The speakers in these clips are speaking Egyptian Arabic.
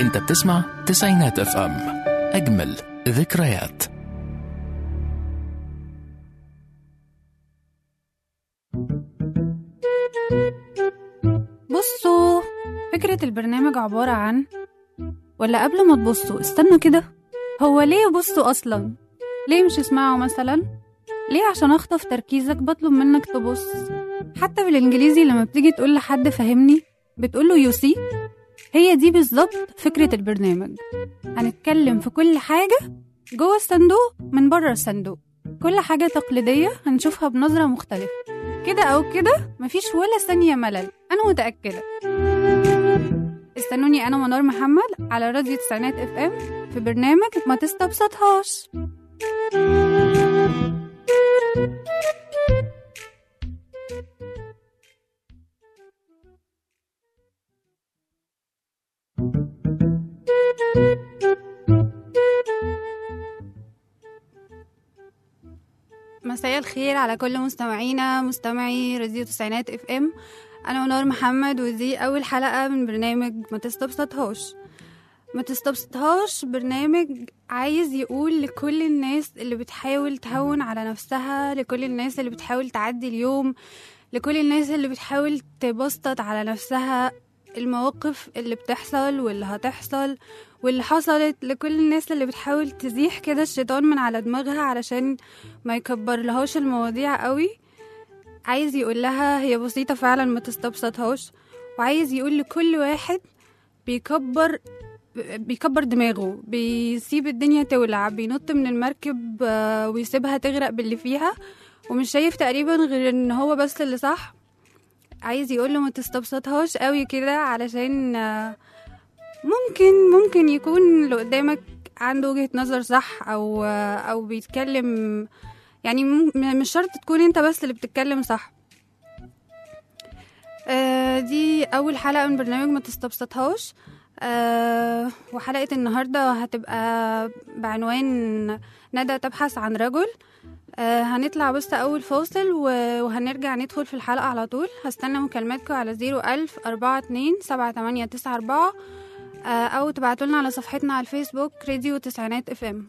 انت بتسمع تسعينات اف ام اجمل ذكريات بصوا فكرة البرنامج عبارة عن ولا قبل ما تبصوا استنوا كده هو ليه بصوا أصلا ليه مش اسمعوا مثلا ليه عشان أخطف تركيزك بطلب منك تبص حتى بالإنجليزي لما بتيجي تقول لحد فهمني بتقوله يوسي هي دي بالظبط فكرة البرنامج هنتكلم في كل حاجة جوه الصندوق من بره الصندوق كل حاجة تقليدية هنشوفها بنظرة مختلفة كده أو كده مفيش ولا ثانية ملل أنا متأكدة استنوني أنا منار محمد على راديو تسعينات اف ام في برنامج ما تستبسطهاش مساء الخير على كل مستمعينا مستمعي راديو تسعينات اف ام انا منار محمد ودي اول حلقه من برنامج ما تستبسطهاش ما تستبسطهاش برنامج عايز يقول لكل الناس اللي بتحاول تهون على نفسها لكل الناس اللي بتحاول تعدي اليوم لكل الناس اللي بتحاول تبسطت على نفسها المواقف اللي بتحصل واللي هتحصل واللي حصلت لكل الناس اللي بتحاول تزيح كده الشيطان من على دماغها علشان ما يكبر لهاش المواضيع قوي عايز يقول لها هي بسيطة فعلا ما تستبسطهاش وعايز يقول لكل واحد بيكبر بيكبر دماغه بيسيب الدنيا تولع بينط من المركب آه، ويسيبها تغرق باللي فيها ومش شايف تقريبا غير ان هو بس اللي صح عايز يقول له ما تستبسطهاش قوي كده علشان آه، ممكن ممكن يكون اللي قدامك عنده وجهة نظر صح او آه، او بيتكلم يعني م- مش شرط تكون انت بس اللي بتتكلم صح آه، دي اول حلقة من برنامج ما تستبسطهاش آه، وحلقة النهاردة هتبقى بعنوان ندى تبحث عن رجل آه، هنطلع بس أول فاصل و- وهنرجع ندخل في الحلقة على طول هستنى مكالماتكم على زيرو ألف أربعة اتنين سبعة تمانية تسعة أربعة آه، أو تبعتولنا على صفحتنا على الفيسبوك راديو تسعينات اف ام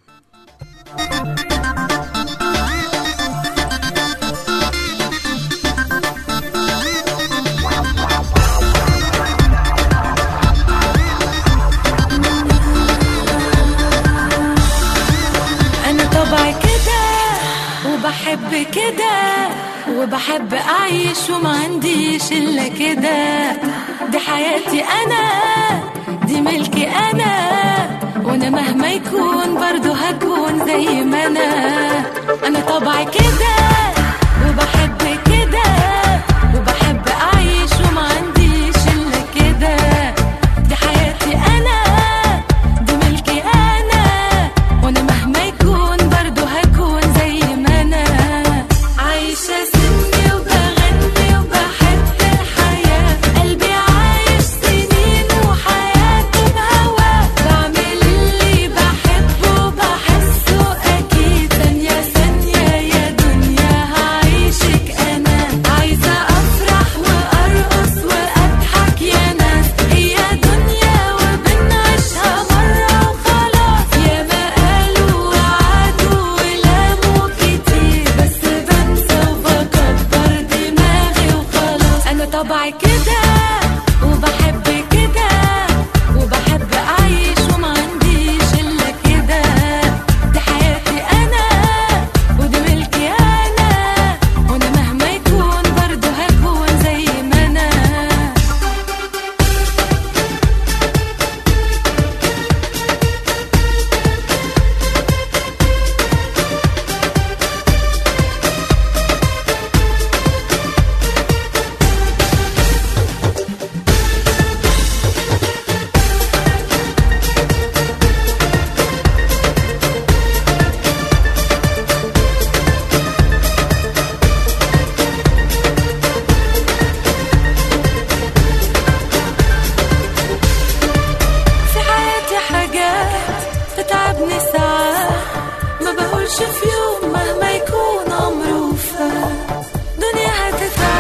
انا طبعي كده وبحب كده وبحب اعيش وما عنديش الا كده دي حياتي انا دي ملكي انا وانا مهما يكون برضو هكون زي ما انا انا طبعي كده وبحب كده وبحب اعيش وما عنديش الا كده دي حياتي انا دي ملكي انا وانا مهما يكون برضو هكون زي ما انا عايشة سني وبغني وبحب الحياة قلبي عايش سنين وحياته بهواه بعمل اللي بحبه وبحسه أكيد ثانية ثانية يا دنيا هعيشك أنا عايزة أفرح وأرقص وأضحك يا ناس هي دنيا وبنعيشها مرة وخلاص يا ما قالوا وعدوا ولاموا كتير بس بنسى وبكبر دماغي وخلاص أنا طبعي كده وبحب كده وبحب أعيش وما عنديش إلا كده دي حياتي أنا ودي ملكي أنا وأنا مهما يكون برضه هكون زي ما أنا في حياتي حاجات تتعبني ساعات ما بقولش في يوم مهما يكون عمره فات دنيا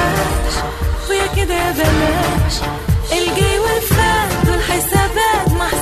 هتتعاش ويا كده يا بلاش الجي والفات دول حسابات ما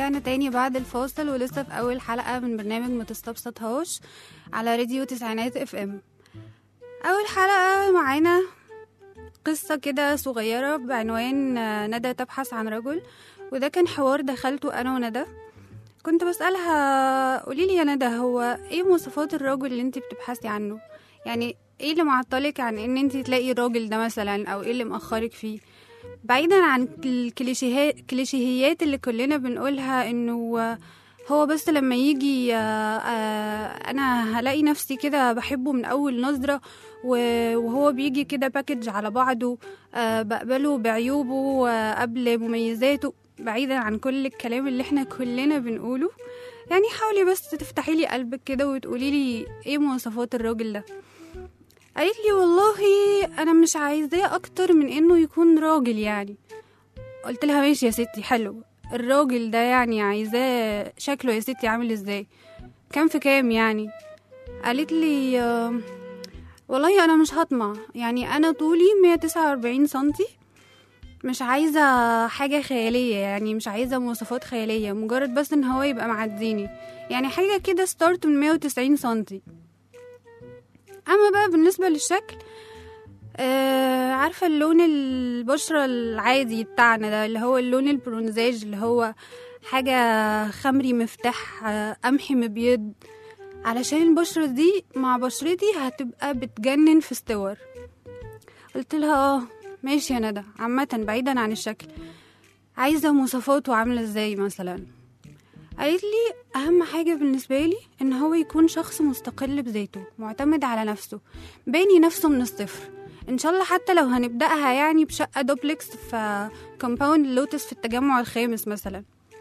ورجعنا تاني بعد الفاصل ولسه في أول حلقة من برنامج ما تستبسطهاش على راديو تسعينات اف ام أول حلقة معانا قصة كده صغيرة بعنوان آه، ندى تبحث عن رجل وده كان حوار دخلته أنا وندى كنت بسألها قوليلي يا ندى هو ايه مواصفات الراجل اللي انت بتبحثي عنه يعني ايه اللي معطلك عن ان انت تلاقي الراجل ده مثلا او ايه اللي مأخرك فيه بعيدا عن الكليشيهات الكليشيهيات اللي كلنا بنقولها انه هو بس لما يجي آه، آه، انا هلاقي نفسي كده بحبه من اول نظرة و- وهو بيجي كده باكج على بعضه آه، بقبله بعيوبه آه، قبل مميزاته بعيدا عن كل الكلام اللي احنا كلنا بنقوله يعني حاولي بس تفتحي لي قلبك كده وتقولي لي ايه مواصفات الراجل ده قالت لي والله انا مش عايزاه اكتر من انه يكون راجل يعني قلت لها ماشي يا ستي حلو الراجل ده يعني عايزاه شكله يا ستي عامل ازاي كام في كام يعني قالت لي آه، والله انا مش هطمع يعني انا طولي 149 سنتي مش عايزة حاجة خيالية يعني مش عايزة مواصفات خيالية مجرد بس ان هو يبقى معديني يعني حاجة كده ستارت من 190 سنتي اما بقى بالنسبة للشكل آه عارفة اللون البشرة العادي بتاعنا ده اللي هو اللون البرونزاج اللي هو حاجة خمري مفتاح آه قمحي مبيض علشان البشرة دي مع بشرتي هتبقى بتجنن في استور قلت لها اه ماشي يا ندى عامة بعيدا عن الشكل عايزة مواصفاته عاملة ازاي مثلا قالت لي اهم حاجة بالنسبة لي ان هو يكون شخص مستقل بذاته معتمد على نفسه باني نفسه من الصفر ان شاء الله حتى لو هنبدأها يعني بشقة دوبلكس في كومباوند لوتس في التجمع الخامس مثلا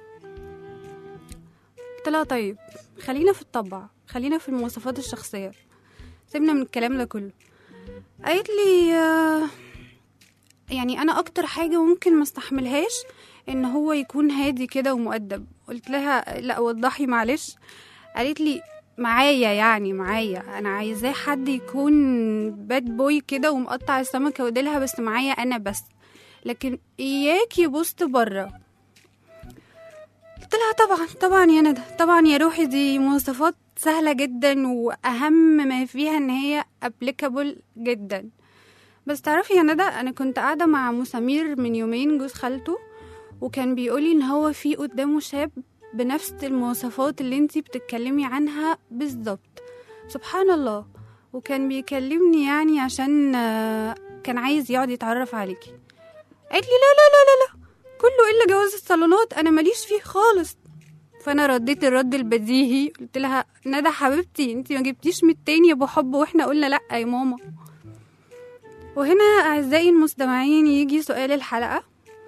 قلت لها طيب خلينا في الطبع خلينا في المواصفات الشخصية سيبنا من الكلام ده كله قالت لي آه، يعني انا اكتر حاجه ممكن ما استحملهاش ان هو يكون هادي كده ومؤدب قلت لها لا وضحي معلش قالت لي معايا يعني معايا انا عايزاه حد يكون باد بوي كده ومقطع السمكه وديلها بس معايا انا بس لكن اياك يبص بره قلت لها طبعا طبعا يا ندى طبعا يا روحي دي مواصفات سهله جدا واهم ما فيها ان هي ابليكابل جدا بس تعرفي يا ندى انا كنت قاعده مع مسامير من يومين جوز خالته وكان بيقولي ان هو في قدامه شاب بنفس المواصفات اللي انتي بتتكلمي عنها بالظبط سبحان الله وكان بيكلمني يعني عشان آه، كان عايز يقعد يتعرف عليكي قالت لي لا لا لا لا لا كله الا جواز الصالونات انا ماليش فيه خالص فانا رديت الرد البديهي قلت لها ندى حبيبتي انتي ما جبتيش من التاني يا ابو حب واحنا قلنا لا يا ماما وهنا أعزائي المستمعين يجي سؤال الحلقة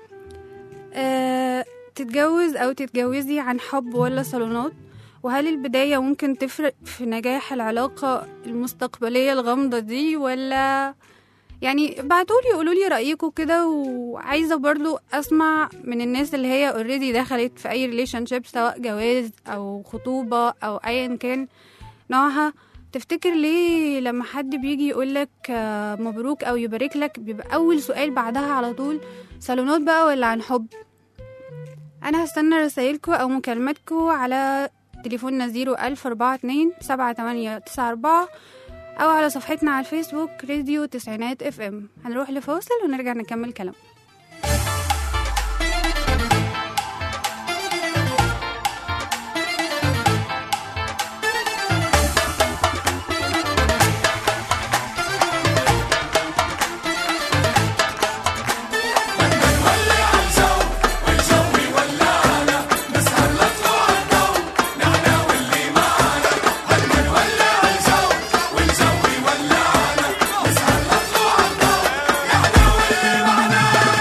أه تتجوز أو تتجوزي عن حب ولا صالونات وهل البداية ممكن تفرق في نجاح العلاقة المستقبلية الغامضة دي ولا يعني بعتولي قولولي رأيكم كده وعايزة برضو أسمع من الناس اللي هي اوريدي دخلت في أي ريليشن شيب سواء جواز أو خطوبة أو أيا كان نوعها تفتكر ليه لما حد بيجي يقولك آه، مبروك او يبارك لك بيبقى اول سؤال بعدها على طول صالونات بقى ولا عن حب انا هستنى رسايلكم او مكالماتكم على تليفوننا زيرو ألف أربعة اتنين سبعة تمانية تسعة أربعة أو على صفحتنا على الفيسبوك راديو تسعينات اف ام هنروح لفاصل ونرجع نكمل كلام والزوي واللعنة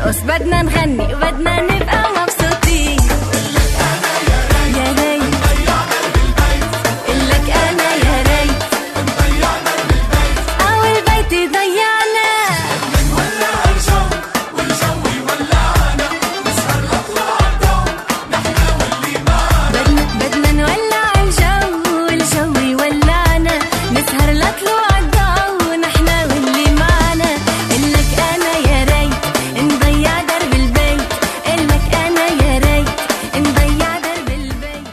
نرقص بدنا نغني بدنا نبقى مبسوطين يا ريت قلك انا يا ريت او البيت ضيعنا بدنا بدنا نولع الجو والجو يولعنا نسهر لطلوع الضو نحنا واللي معنا قلك انا يا ريت نضيع درب البيت قلك انا يا ريت نضيع درب البيت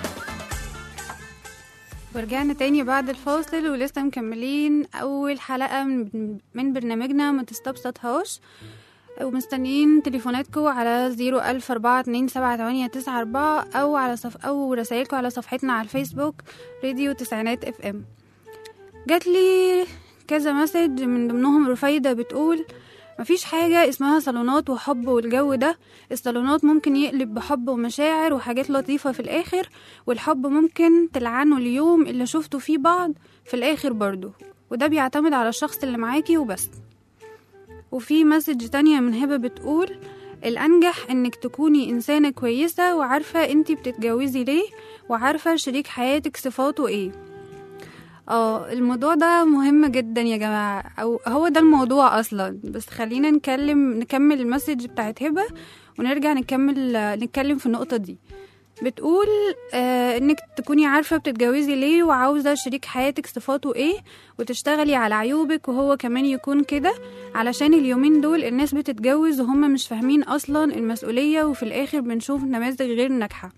ورجعنا تاني بعد الفاصل ولسه مكملين أول حلقة من, من برنامجنا ما تستبسطهاش ومستنيين تليفوناتكم على زيرو ألف أربعة اتنين سبعة تمانية تسعة أربعة أو على صف أو رسايلكم على صفحتنا على الفيسبوك راديو تسعينات اف ام جاتلي كذا مسج من ضمنهم رفايدة بتقول مفيش حاجة اسمها صالونات وحب والجو ده الصالونات ممكن يقلب بحب ومشاعر وحاجات لطيفة في الآخر والحب ممكن تلعنه اليوم اللي شفتوا فيه بعض في الآخر برضه وده بيعتمد على الشخص اللي معاكي وبس وفي مسج تانية من هبة بتقول الأنجح إنك تكوني إنسانة كويسة وعارفة انتي بتتجوزي ليه وعارفة شريك حياتك صفاته ايه اه الموضوع ده مهم جدا يا جماعة أو هو ده الموضوع أصلا بس خلينا نكلم نكمل المسج بتاعت هبة ونرجع نكمل نتكلم في النقطة دي بتقول آه انك تكوني عارفة بتتجوزي ليه وعاوزة شريك حياتك صفاته ايه وتشتغلي على عيوبك وهو كمان يكون كده علشان اليومين دول الناس بتتجوز وهم مش فاهمين اصلا المسؤولية وفي الاخر بنشوف نماذج غير ناجحة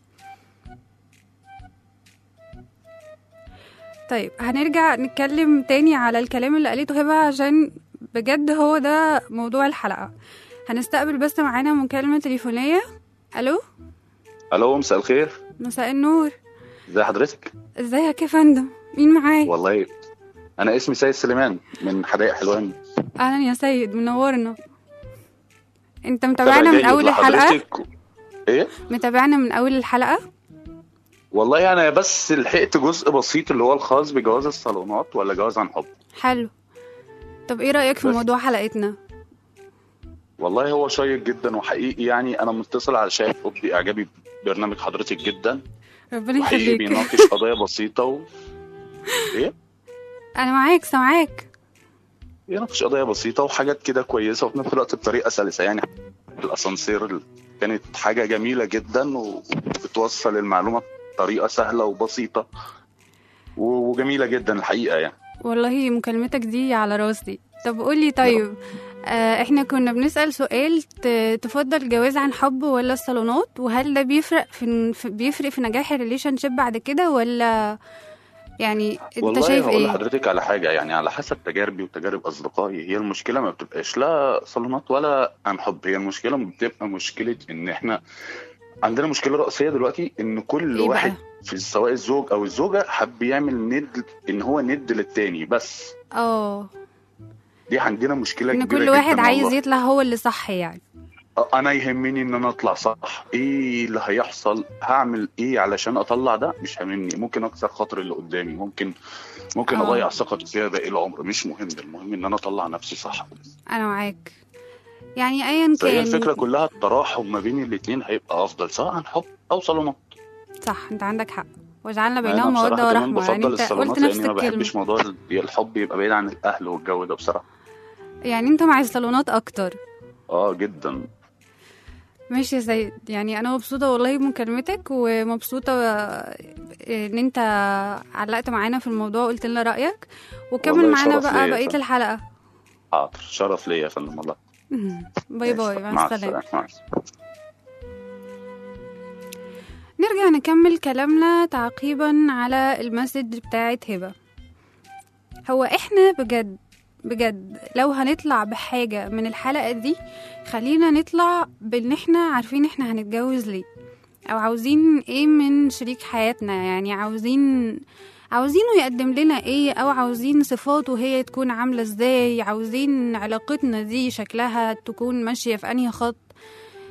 طيب هنرجع نتكلم تاني على الكلام اللي قالته هبة عشان بجد هو ده موضوع الحلقة هنستقبل بس معانا مكالمة تليفونية ألو الو مساء الخير مساء النور ازي حضرتك ازيك يا فندم مين معايا والله انا اسمي سيد سليمان من حدائق حلوان اهلا يا سيد منورنا انت متابعنا من جيد اول الحلقة لحضرتك. ايه متابعنا من اول الحلقة والله انا بس لحقت جزء بسيط اللي هو الخاص بجواز الصالونات ولا جواز عن حب حلو طب ايه رأيك في بس. موضوع حلقتنا والله هو شيق جدا وحقيقي يعني انا متصل علشان ابدي اعجابي ببرنامج حضرتك جدا ربنا وحقيقي يخليك بيناقش قضايا بسيطه و... ايه انا معاك سامعاك بيناقش قضايا بسيطه وحاجات كده كويسه وفي نفس الوقت بطريقه سلسه يعني الاسانسير كانت حاجه جميله جدا وبتوصل المعلومه بطريقه سهله وبسيطه و- وجميله جدا الحقيقه يعني والله مكالمتك دي على راسي طب قولي طيب آه احنا كنا بنسأل سؤال ت- تفضل الجواز عن حب ولا الصالونات وهل ده بيفرق في في- بيفرق في نجاح الريليشن شيب بعد كده ولا يعني انت والله شايف هقول ايه لحضرتك على حاجه يعني على حسب تجاربي وتجارب اصدقائي هي المشكله ما بتبقاش لا صالونات ولا عن حب هي المشكله بتبقى مشكله ان احنا عندنا مشكله رئيسيه دلوقتي ان كل إيه واحد بقى؟ في سواء الزوج او الزوجه حب يعمل ند ان هو ند للتاني بس اه دي عندنا مشكله ان كبيره كل جدا واحد عايز والله. يطلع هو اللي صح يعني انا يهمني ان انا اطلع صح ايه اللي هيحصل هعمل ايه علشان اطلع ده مش هاممني ممكن اكسر خاطر اللي قدامي ممكن ممكن آه. اضيع ثقتي فيها باقي العمر مش مهم المهم ان انا اطلع نفسي صح انا معاك يعني ايا فهي كان الفكره كلها التراحم ما بين الاثنين هيبقى افضل سواء عن حب او صالونات صح انت عندك حق وجعلنا انا بينهم مودة بصراحه كمان ورحمة يعني بفضل انت الصالونات قلت نفس لاني ما الكلمة بحبش موضوع ال- الحب يبقى بعيد عن الاهل والجو ده بصراحه يعني انت مع الصالونات اكتر اه جدا ماشي يا سيد يعني انا مبسوطه والله بمكالمتك ومبسوطه ان انت علقت معانا في الموضوع وقلت لنا رايك وكمل والله معانا شرف بقى ليا بقيه فعلا. الحلقه حاضر شرف ليا يا فندم والله باي باي مع السلامه مع السلامه نرجع نكمل كلامنا تعقيبا على المسج بتاعت هبه هو احنا بجد بجد لو هنطلع بحاجه من الحلقه دي خلينا نطلع بان احنا عارفين احنا هنتجوز ليه او عاوزين ايه من شريك حياتنا يعني عاوزين عاوزينه يقدم لنا ايه او عاوزين صفاته هي تكون عاملة ازاي عاوزين علاقتنا دي شكلها تكون ماشية في انهي خط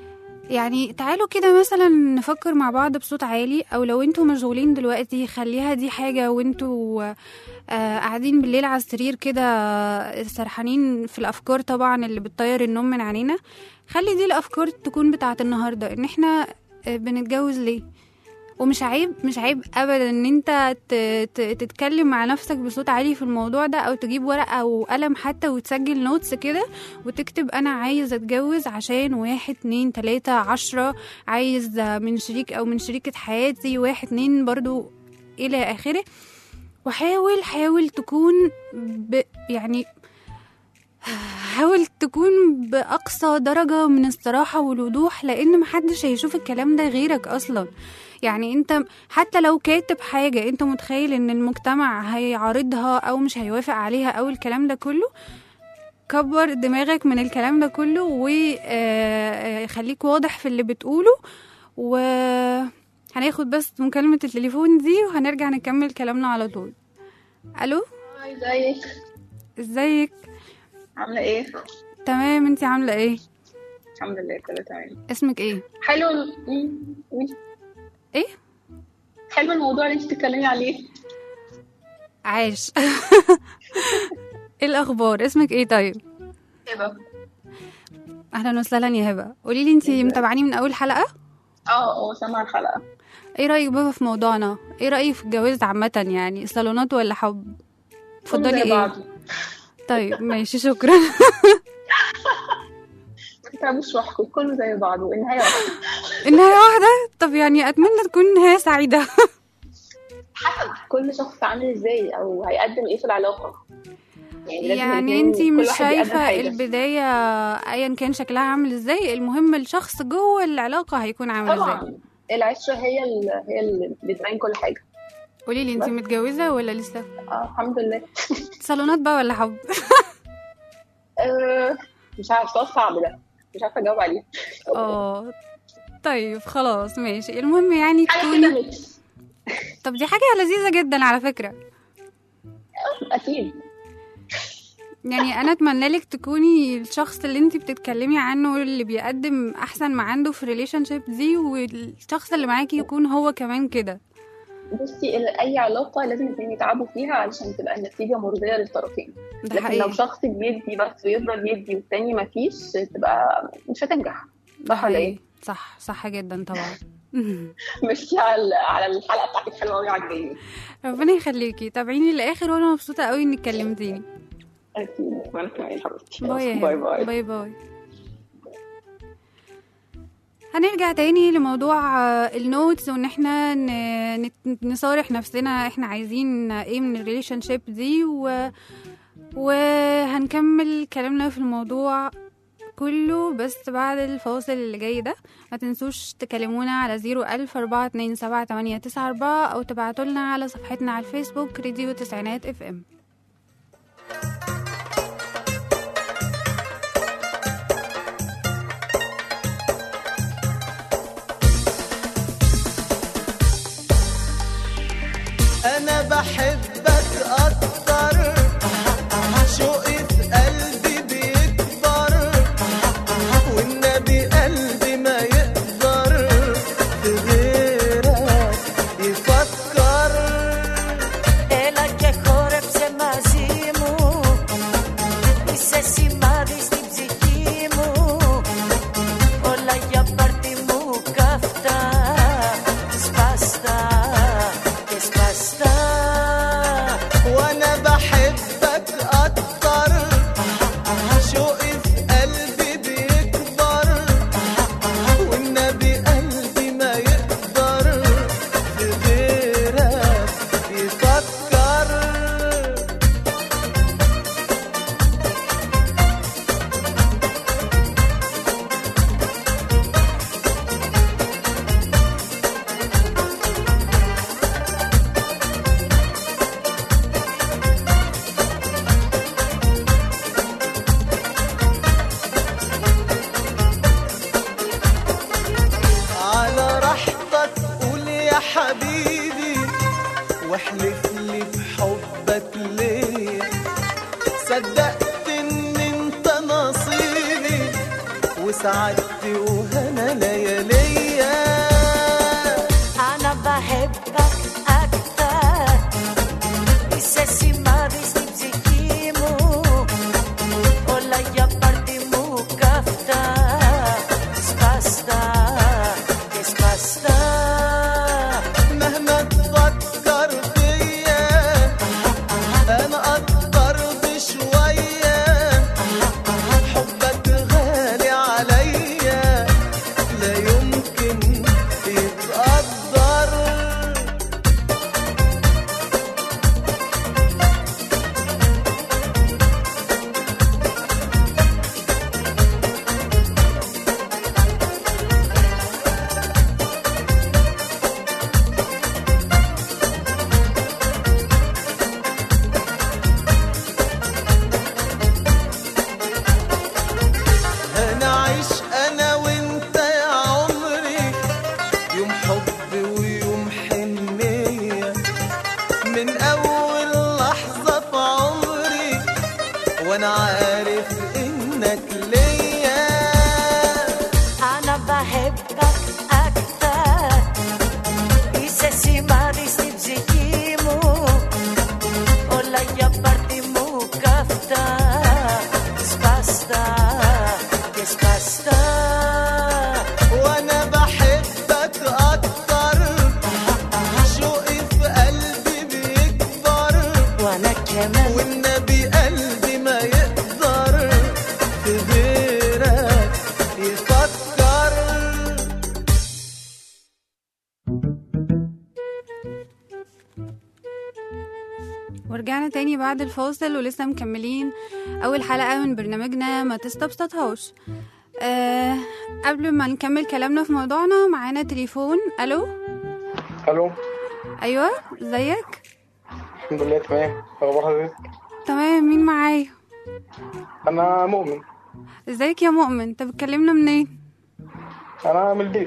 يعني تعالوا كده مثلا نفكر مع بعض بصوت عالي او لو انتوا مشغولين دلوقتي خليها دي حاجة وانتوا آه قاعدين بالليل على السرير كده آه، سرحانين في الافكار طبعا اللي بتطير النوم من عينينا خلي دي الافكار تكون بتاعت النهاردة ان احنا آه، بنتجوز ليه ومش عيب مش عيب ابدا ان انت ت- ت- تتكلم مع نفسك بصوت عالي في الموضوع ده او تجيب ورقه وقلم حتى وتسجل نوتس كده وتكتب انا عايز اتجوز عشان واحد اتنين تلاتة عشرة عايز من شريك او من شريكة حياتي واحد اتنين برضو الى اخره وحاول حاول تكون ب يعني حاول تكون بأقصى درجة من الصراحة والوضوح لأن محدش هيشوف الكلام ده غيرك أصلا يعني انت حتى لو كاتب حاجة انت متخيل ان المجتمع هيعارضها او مش هيوافق عليها او الكلام ده كله كبر دماغك من الكلام ده كله وخليك واضح في اللي بتقوله و هناخد بس مكالمة التليفون دي وهنرجع نكمل كلامنا على طول الو هاي ازيك ازيك عاملة ايه؟ تمام انتي عاملة ايه الحمد لله كله تمام اسمك ايه حلو ال... مم، قولي. ايه حلو الموضوع اللي انت بتتكلمي عليه عاش ايه الاخبار اسمك ايه طيب هبة اهلا وسهلا يا هبه قولي لي انتي متابعاني من اول حلقه اه اه سامعة الحلقة ايه رايك بقى في موضوعنا ايه رايك في الجواز عامه يعني صالونات ولا حب تفضلي كله زي ايه بعضه. طيب ماشي شكرا ما تتعبوش روحكم كله زي بعضه النهاية واحدة النهايه واحده طب يعني اتمنى تكون نهايه سعيده حسب كل شخص عامل ازاي او هيقدم ايه في العلاقة يعني, لازم يعني الاتنين انتي كل مش واحد يقدم شايفه حاجة. البدايه ايا كان شكلها عامل ازاي المهم الشخص جوه العلاقه هيكون عامل ازاي طبعا العشرة هي ال... هي اللي بتبين كل حاجة قولي لي انتي متجوزه ولا لسه اه الحمد لله صالونات بقى ولا حب آه مش عارف سؤال صعب ده مش عارفة اجاوب عليه اه طيب خلاص ماشي المهم يعني حاجة تكوني كده ميكس طب دي حاجة لذيذة جدا على فكرة اكيد يعني أنا أتمنى لك تكوني الشخص اللي انتي بتتكلمي عنه اللي بيقدم أحسن ما عنده في الريليشن شيب دي والشخص اللي معاكي يكون هو كمان كده بصي ال- اي علاقه لازم الاثنين يتعبوا فيها علشان تبقى النتيجه مرضيه للطرفين ده لكن لو حقيقي شخص بيدي بس ويفضل يدي والتاني مفيش تبقى مش هتنجح ده صح ولا حقيقي ايه؟ صح صح جدا طبعا مشي على على الحلقه بتاعتك حلوه قوي عجباني ربنا يخليكي تابعيني للآخر وأنا مبسوطة قوي إنك كلمتيني اكيد وانا كمان حبيبتي باي يا باي هبة. باي باي باي هنرجع تاني لموضوع آه، النوتس وان احنا ن- نت- نصارح نفسنا احنا عايزين ايه من الريليشن شيب دي و... وهنكمل كلامنا في الموضوع كله بس بعد الفاصل اللي جاي ده ما تنسوش تكلمونا على زيرو ألف أربعة اتنين سبعة تمانية تسعة أربعة أو تبعتولنا على صفحتنا على الفيسبوك راديو تسعينات اف ام انا بحبك اكتر شوقي في قلبي بيكبر والنبي قلبي ما يقدر في غيرك يفكر Έλα και χόρεψε μαζί μου Είσαι σημάδι στην ψυχή μου Όλα για πάρτι μου καυτά Σπαστά και σπαστά وسعادتي وهنا لياليا أنا بحبك أكتر Είσαι σημάδι στην ψυχή μου Όλα για πάρτι μου καυτά Σπαστά και σπαστά مهما تفكر فيا انا اكبر بشوية حبك غالي عليا لا يمكن يتقدر هنعيش انا وانت يا عمري يوم حب ويوم حنية من اول لحظة في عمري وانا عارف انك ليا أنا بحبك أكتر Είσαι σημάδι στην ψυχή μου Όλα για πάρτι μου καυτά Σπαστά και σπαστά وانا بحبك اكتر شوقي في قلبي بيكبر وأنا كمان والنبي قلبي ما يقدر في غيرك يفكر ورجعنا تاني بعد الفاصل ولسه مكملين أول حلقة من برنامجنا ما تستبسطهاش أه قبل ما نكمل كلامنا في موضوعنا معانا تليفون ألو الو أيوة ازيك الحمد لله تمام اخبار حضرتك تمام مين معايا انا مؤمن ازيك يا مؤمن انت بتكلمنا منين انا من البيت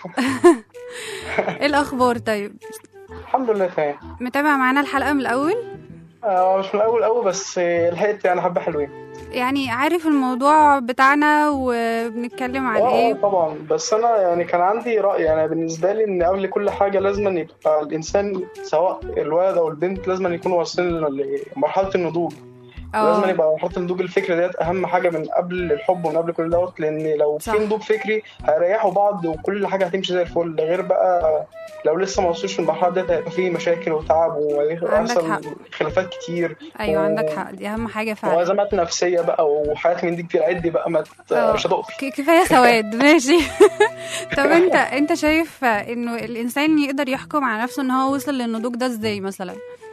ايه الأخبار طيب الحمد لله تمام متابع معانا الحلقة من الأول آه مش من الاول قوي بس آه، لحقت يعني حبه حلوين يعني عارف الموضوع بتاعنا وبنتكلم عن اه ايه طبعا بس انا يعني كان عندي راي يعني بالنسبه لي ان قبل كل حاجه لازم أن يبقى الانسان سواء الولد او البنت لازم أن يكونوا واصلين لمرحله النضوج لازم أن اه يبقى مرحله النضوج الفكري ديت اهم حاجه من قبل الحب ومن قبل كل دوت لان لو صح. في نضوج فكري هيريحوا بعض وكل حاجه هتمشي زي الفل ده غير بقى لو لسه ما وصلوش للمرحله ديت هيبقى فيه مشاكل وتعب عندك وهيحصل حق. خلافات كتير ايوه و- عندك حق دي اهم حاجة فعلا وازمات نفسيه بقى وحاجات من دي كتير عدي بقى ما ت- اه. مش هتقف ك- كفايه سواد ماشي طب انت انت شايف انه الانسان يقدر يحكم على نفسه ان هو وصل للنضوج ده ازاي مثلا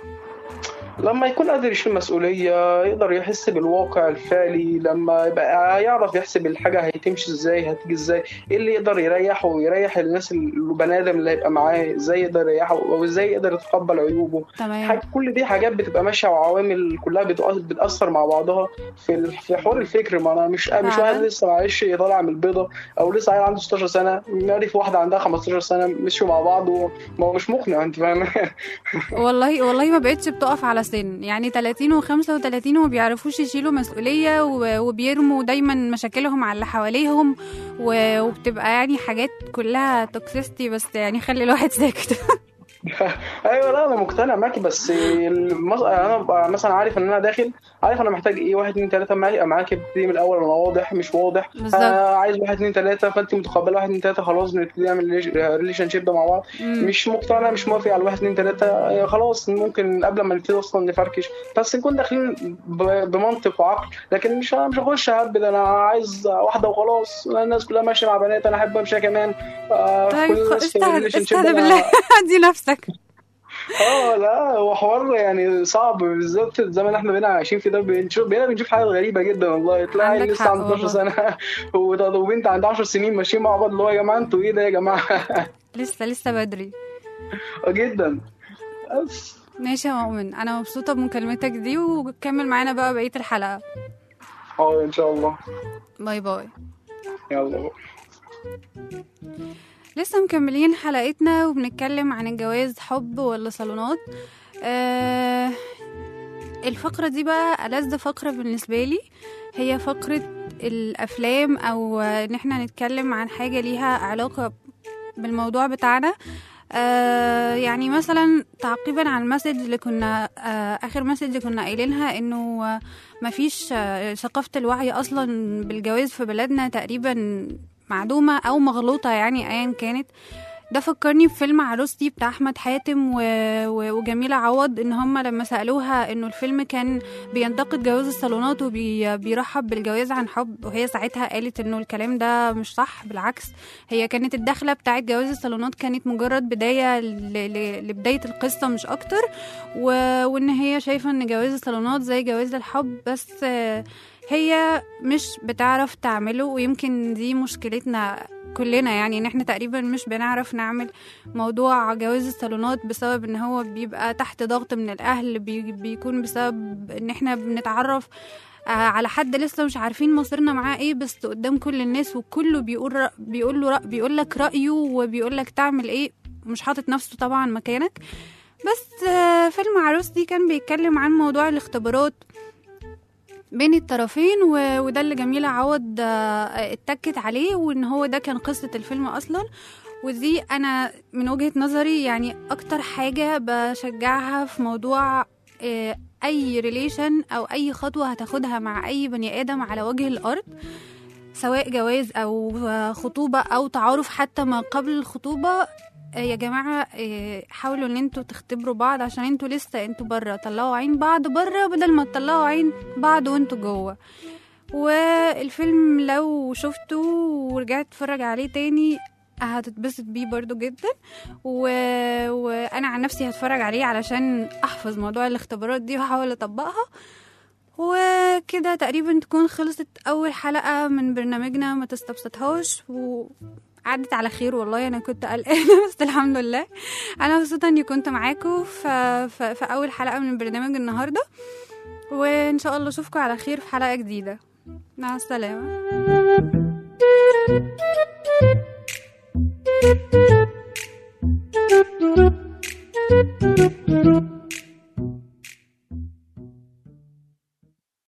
لما يكون قادر يشيل مسؤولية يقدر يحس بالواقع الفعلي لما يبقى يعرف يحسب الحاجة هتمشي ازاي هتيجي ازاي ايه اللي يقدر يريحه ويريح الناس البني ادم اللي هيبقى معاه ازاي يقدر يريحه او ازاي يقدر يتقبل عيوبه تمام حاجة كل دي حاجات بتبقى ماشية وعوامل كلها بتؤ- بتأثر مع بعضها في ال- في حوار الفكر ما انا مش مش فعلا. واحد لسه معلش طالع من البيضة او لسه عيل عنده 16 سنة معرف واحدة عندها 15 سنة مشوا مع بعض وما هو مش مقنع انت فاهم والله والله ما بقتش بتقف على سن يعني 30 و35 وما بيعرفوش يشيلوا مسؤوليه و- وبيرموا دايما مشاكلهم على اللي حواليهم و- وبتبقى يعني حاجات كلها توكسيستي بس يعني خلي الواحد ساكت ايوه لا انا مقتنع معاكي بس المص... انا ببقى مثلا عارف ان انا داخل عارف انا محتاج ايه واحد اتنين تلاته معاك معاك ابتدي من الاول انا واضح مش واضح بالظبط. آه عايز واحد اتنين تلاته فانت متقبله واحد اتنين تلاته خلاص نبتدي نعمل ريليشن شيب ده مع بعض مم. مش مقتنع مش موافق على واحد اتنين تلاته آه خلاص ممكن قبل ما نبتدي اصلا نفركش بس نكون داخلين ب... بمنطق وعقل لكن مش مش هخش هبد انا عايز واحده وخلاص الناس كلها ماشيه مع بنات انا احب امشي كمان آه طيب كل الناس في استهدى relationship استهدى ده. بالله دي نفسك اه لا هو حوار يعني صعب بالذات الزمن اللي احنا بقينا عايشين فيه ده بنشوف بقينا بنشوف حاجات غريبه جدا والله تلاقي عيل عندك لسه حق عنده 12 والله. سنه وط- وبنت عندها 10 سنين ماشيين مع بعض اللي هو يا جماعه انتوا ايه ده يا جماعه لسه لسه بدري جدا بس ماشي يا مؤمن انا مبسوطه بمكالمتك دي وكمل معانا بقى بقيه الحلقه اه ان شاء الله باي باي يلا لسه مكملين حلقتنا وبنتكلم عن الجواز حب ولا صالونات آه الفقرة دي بقى ألذ فقرة بالنسبة لي هي فقرة الافلام او ان احنا نتكلم عن حاجه ليها علاقه بالموضوع بتاعنا آه يعني مثلا تعقيبا على المسج اللي كنا آه اخر مسج كنا قايلينها انه آه مفيش آه ثقافه الوعي اصلا بالجواز في بلدنا تقريبا معدومه او مغلوطه يعني ايا كانت ده فكرني بفيلم عروستي بتاع احمد حاتم و... و... وجميله عوض ان هما لما سالوها انه الفيلم كان بينتقد جواز الصالونات وبيرحب بالجواز عن حب وهي ساعتها قالت انه الكلام ده مش صح بالعكس هي كانت الدخله بتاعت جواز الصالونات كانت مجرد بدايه ل... ل... لبدايه القصه مش اكتر و... وان هي شايفه ان جواز الصالونات زي جواز الحب بس آه، هي مش بتعرف تعمله ويمكن دي مشكلتنا كلنا يعني ان احنا تقريبا مش بنعرف نعمل موضوع جواز الصالونات بسبب ان هو بيبقى تحت ضغط من الاهل بي بيكون بسبب ان احنا بنتعرف آه، على حد لسه مش عارفين مصيرنا معاه ايه بس قدام كل الناس وكله بيقول رأ- بيقول له رأ- بيقول لك رايه وبيقول لك تعمل ايه مش حاطط نفسه طبعا مكانك بس آه، فيلم عروستي كان بيتكلم عن موضوع الاختبارات بين الطرفين و... وده اللي جميلة عوض آه، اتكت عليه وان هو ده كان قصة الفيلم اصلا ودي انا من وجهة نظري يعني اكتر حاجة بشجعها في موضوع آه، اي ريليشن او اي خطوة هتاخدها مع اي بني ادم على وجه الارض سواء جواز او آه، خطوبة او تعارف حتى ما قبل الخطوبة آه، يا جماعة آه، حاولوا ان انتوا تختبروا بعض عشان انتوا لسه انتوا بره طلعوا عين بعض بره بدل ما تطلعوا عين بعض وانتوا جوه والفيلم لو شفته ورجعت اتفرج عليه تاني هتتبسط بيه برضو جدا و... وانا عن نفسي هتفرج عليه علشان احفظ موضوع الاختبارات دي واحاول اطبقها وكده تقريبا تكون خلصت اول حلقة من برنامجنا ما تستبسطهاش وعدت على خير والله انا كنت قلقانة بس الحمد لله انا مبسوطة اني كنت معاكم في... في... في اول حلقة من برنامج النهاردة وان شاء الله اشوفكم على خير في حلقة جديدة مع السلامة